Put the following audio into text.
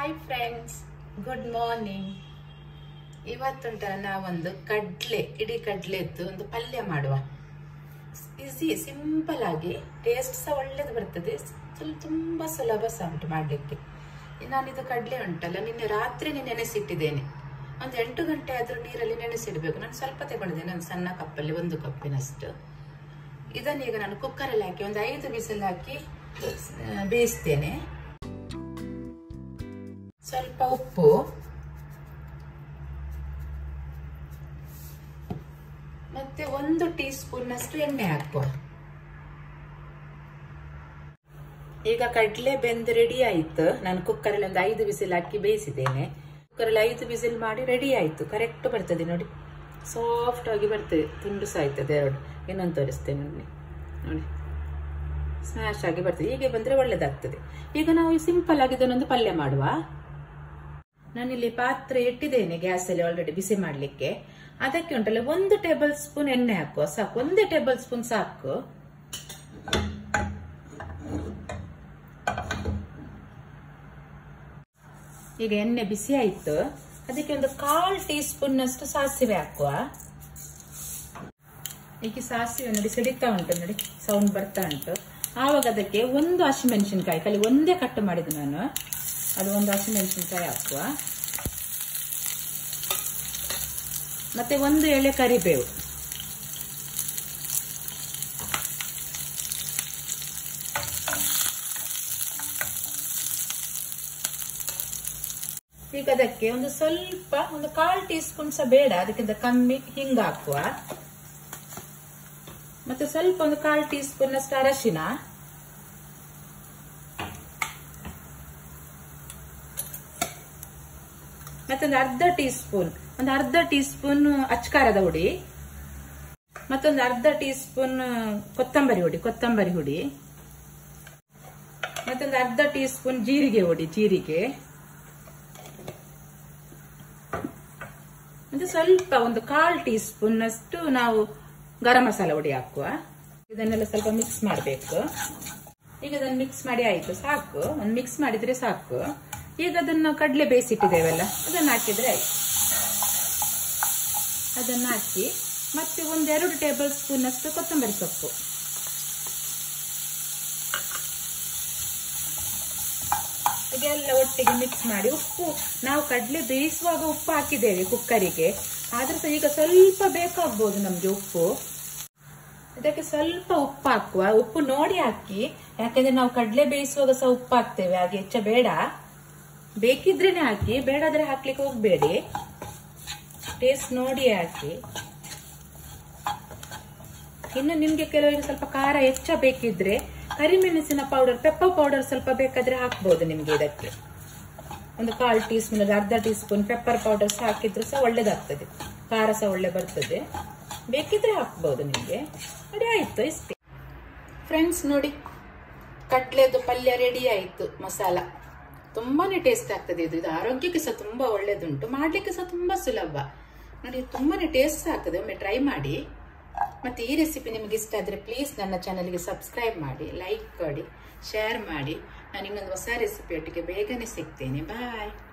hi friends good morning ಇವತ್ತುಂಟಲ್ಲ ನಾವೊಂದು ಕಡ್ಲೆ ಇಡೀ ಕಡ್ಲೆದ್ದು ಒಂದು ಪಲ್ಯ ಮಾಡುವ ಈಸಿ ಸಿಂಪಲ್ ಆಗಿ ಟೇಸ್ಟ್ ಸಹ ಒಳ್ಳೇದು ಬರ್ತದೆ ಸ್ವಲ್ಪ ತುಂಬ ಸುಲಭ ಸಹ ಉಂಟು ಮಾಡಲಿಕ್ಕೆ ನಾನಿದು ಕಡಲೆ ಉಂಟಲ್ಲ ನಿನ್ನೆ ರಾತ್ರಿ ನೆನೆಸಿಟ್ಟಿದ್ದೇನೆ ಒಂದು ಎಂಟು ಗಂಟೆ ಆದರೂ ನೀರಲ್ಲಿ ನೆನೆಸಿಡಬೇಕು ನಾನು ಸ್ವಲ್ಪ ತಗೊಂಡಿದ್ದೇನೆ ಒಂದು ಸಣ್ಣ ಕಪ್ಪಲ್ಲಿ ಒಂದು ಕಪ್ಪಿನಷ್ಟು ಇದನ್ನೀಗ ನಾನು ಕುಕ್ಕರಲ್ಲಿ ಹಾಕಿ ಒಂದು ಐದು ಬಿಸಿಲು ಹಾಕಿ ಆ, ಬೇಯಿಸ್ತೇನೆ ಸ್ವಲ್ಪ ಉಪ್ಪು ಮತ್ತೆ ಒಂದು ಟೀ ಸ್ಪೂನ್ ಅಷ್ಟು ಎಣ್ಣೆ ಹಾಕುವ ಈಗ ಕಡ್ಲೆ ಬೆಂದು ರೆಡಿ ಆಯ್ತು ನಾನು ಕುಕ್ಕರಲ್ಲಿ ಒಂದು ಐದು ಬಿಸಿಲು ಹಾಕಿ ಬೇಯಿಸಿದ್ದೇನೆ ಕುಕ್ಕರಲ್ಲಿ ಐದು ಬಿಸಿಲ್ ಮಾಡಿ ರೆಡಿ ಆಯ್ತು ಕರೆಕ್ಟ್ ಬರ್ತದೆ ನೋಡಿ ಸಾಫ್ಟ್ ಆಗಿ ಬರ್ತದೆ ತುಂಡು ಸಹ ಆಯ್ತದೆ ಎರಡು ಇನ್ನೊಂದು ತೋರಿಸ್ತೇನೆ ನೋಡಿ ನೋಡಿ ಸ್ಮ್ಯಾಶ್ ಆಗಿ ಬರ್ತದೆ ಹೀಗೆ ಬಂದ್ರೆ ಒಳ್ಳೇದಾಗ್ತದೆ ಈಗ ನಾವು ಸಿಂಪಲ್ ಆಗಿ ಇದನ್ನೊಂದು ಪಲ್ಯ ಮಾಡುವ ನಾನಿಲ್ಲಿ ಪಾತ್ರೆ ಇಟ್ಟಿದ್ದೇನೆ ಗ್ಯಾಸ್ ಅಲ್ಲಿ ಆಲ್ರೆಡಿ ಬಿಸಿ ಮಾಡ್ಲಿಕ್ಕೆ ಅದಕ್ಕೆ ಉಂಟಲ್ಲ ಒಂದು ಟೇಬಲ್ ಸ್ಪೂನ್ ಎಣ್ಣೆ ಹಾಕುವ ಸಾಕು ಒಂದೇ ಟೇಬಲ್ ಸ್ಪೂನ್ ಸಾಕು ಈಗ ಎಣ್ಣೆ ಬಿಸಿ ಆಯ್ತು ಅದಕ್ಕೆ ಒಂದು ಕಾಲ್ ಟೀ ಸ್ಪೂನ್ ಅಷ್ಟು ಸಾಸಿವೆ ಹಾಕುವ ಈಗ ಸಾಸಿವೆ ನೋಡಿ ಸಿಡಿತಾ ಉಂಟು ನೋಡಿ ಸೌಂಡ್ ಬರ್ತಾ ಉಂಟು ಆವಾಗ ಅದಕ್ಕೆ ಒಂದು ಹಸಿಮೆಣಸಿನ್ಕಾಯಿ ಖಾಲಿ ಒಂದೇ ಕಟ್ ಮಾಡಿದ್ದು ನಾನು ಅದು ಒಂದು ಹಸಿಮೆಣಸಿನ್ಕಾಯಿ ಹಾಕುವ ಮತ್ತೆ ಒಂದು ಎಳೆ ಕರಿಬೇವು ಈಗ ಅದಕ್ಕೆ ಒಂದು ಸ್ವಲ್ಪ ಒಂದು ಕಾಲ್ ಟೀ ಸ್ಪೂನ್ ಸಹ ಬೇಡ ಅದಕ್ಕಿಂತ ಕಮ್ಮಿ ಹಿಂಗ ಹಾಕುವ ಮತ್ತೆ ಸ್ವಲ್ಪ ಒಂದು ಕಾಲ್ ಟೀ ಸ್ಪೂನ್ ಅಷ್ಟು ಅರಶಿನ ಮತ್ತೊಂದು ಅರ್ಧ ಟೀ ಸ್ಪೂನ್ ಒಂದು ಅರ್ಧ ಟೀ ಸ್ಪೂನ್ ಅಚ್ಕಾರದ ಹುಡಿ ಮತ್ತೊಂದು ಅರ್ಧ ಟೀ ಸ್ಪೂನ್ ಕೊತ್ತಂಬರಿ ಹುಡಿ ಕೊತ್ತಂಬರಿ ಹುಡಿ ಮತ್ತೊಂದು ಅರ್ಧ ಟೀ ಸ್ಪೂನ್ ಜೀರಿಗೆ ಹುಡಿ ಜೀರಿಗೆ ಮತ್ತೆ ಸ್ವಲ್ಪ ಒಂದು ಕಾಲ್ ಟೀ ಸ್ಪೂನ್ ಅಷ್ಟು ನಾವು ಗರಂ ಮಸಾಲ ಹುಡಿ ಹಾಕುವ ಇದನ್ನೆಲ್ಲ ಸ್ವಲ್ಪ ಮಿಕ್ಸ್ ಮಾಡಬೇಕು ಈಗ ಅದನ್ನು ಮಿಕ್ಸ್ ಮಾಡಿ ಆಯ್ತು ಸಾಕು ಒಂದು ಮಿಕ್ಸ್ ಮಾಡಿದ್ರೆ ಸಾಕು ಈಗ ಅದನ್ನು ಕಡಲೆ ಬೇಯಿಸಿಟ್ಟಿದ್ದೇವಲ್ಲ ಅದನ್ನು ಹಾಕಿದ್ರೆ ಆಯ್ತು ಅದನ್ನು ಹಾಕಿ ಮತ್ತೆ ಒಂದೆರಡು ಟೇಬಲ್ ಸ್ಪೂನ್ ಅಷ್ಟು ಕೊತ್ತಂಬರಿ ಸೊಪ್ಪು ಇದೆಲ್ಲ ಒಟ್ಟಿಗೆ ಮಿಕ್ಸ್ ಮಾಡಿ ಉಪ್ಪು ನಾವು ಕಡಲೆ ಬೇಯಿಸುವಾಗ ಉಪ್ಪು ಹಾಕಿದ್ದೇವೆ ಕುಕ್ಕರಿಗೆ ಆದ್ರೆ ಸಹ ಈಗ ಸ್ವಲ್ಪ ಬೇಕಾಗ್ಬೋದು ನಮ್ಗೆ ಉಪ್ಪು ಇದಕ್ಕೆ ಸ್ವಲ್ಪ ಉಪ್ಪು ಹಾಕುವ ಉಪ್ಪು ನೋಡಿ ಹಾಕಿ ಯಾಕಂದ್ರೆ ನಾವು ಕಡಲೆ ಬೇಯಿಸುವಾಗ ಸಹ ಉಪ್ಪು ಹಾಕ್ತೇವೆ ಹಾಗೆ ಹೆಚ್ಚ ಬೇಡ ಬೇಕಿದ್ರೇನೆ ಹಾಕಿ ಬೇಡಾದ್ರೆ ಹಾಕ್ಲಿಕ್ಕೆ ಹೋಗ್ಬೇಡಿ ಟೇಸ್ಟ್ ನೋಡಿ ಹಾಕಿ ಇನ್ನು ನಿಮ್ಗೆ ಕೆಲವರಿಗೆ ಸ್ವಲ್ಪ ಖಾರ ಹೆಚ್ಚ ಬೇಕಿದ್ರೆ ಕರಿಮೆಣಸಿನ ಪೌಡರ್ ಪೆಪ್ಪರ್ ಪೌಡರ್ ಸ್ವಲ್ಪ ಬೇಕಾದ್ರೆ ಹಾಕ್ಬೋದು ನಿಮ್ಗೆ ಇದಕ್ಕೆ ಒಂದು ಕಾಲ್ ಟೀ ಸ್ಪೂನ್ ಅರ್ಧ ಟೀ ಸ್ಪೂನ್ ಪೆಪ್ಪರ್ ಪೌಡರ್ ಸಹ ಹಾಕಿದ್ರು ಸಹ ಒಳ್ಳೇದಾಗ್ತದೆ ಖಾರ ಸಹ ಒಳ್ಳೆ ಬರ್ತದೆ ಬೇಕಿದ್ರೆ ಹಾಕ್ಬೋದು ನಿಮ್ಗೆ ನೋಡಿ ಆಯ್ತು ಇಷ್ಟೇ ಫ್ರೆಂಡ್ಸ್ ನೋಡಿ ಕಟ್ಲೆದು ಪಲ್ಯ ರೆಡಿ ಆಯ್ತು ಮಸಾಲ ತುಂಬಾನೇ ಟೇಸ್ಟ್ ಆಗ್ತದೆ ಇದು ಇದು ಆರೋಗ್ಯಕ್ಕೆ ಸಹ ತುಂಬಾ ಒಳ್ಳೇದುಂಟು ಮಾಡ್ಲಿಕ್ಕೆ ಸಹ ತುಂಬಾ ಸುಲಭ ನೋಡಿ ತುಂಬಾನೇ ಟೇಸ್ಟ್ ಸಹ ಆಗ್ತದೆ ಒಮ್ಮೆ ಟ್ರೈ ಮಾಡಿ ಮತ್ತೆ ಈ ರೆಸಿಪಿ ನಿಮಗೆ ಇಷ್ಟ ಆದರೆ ಪ್ಲೀಸ್ ನನ್ನ ಚಾನಲ್ಗೆ ಸಬ್ಸ್ಕ್ರೈಬ್ ಮಾಡಿ ಲೈಕ್ ಮಾಡಿ ಶೇರ್ ಮಾಡಿ ನಾನು ಇನ್ನೊಂದು ಹೊಸ ರೆಸಿಪಿ ಒಟ್ಟಿಗೆ ಬೇಗನೆ ಸಿಗ್ತೇನೆ ಬಾಯ್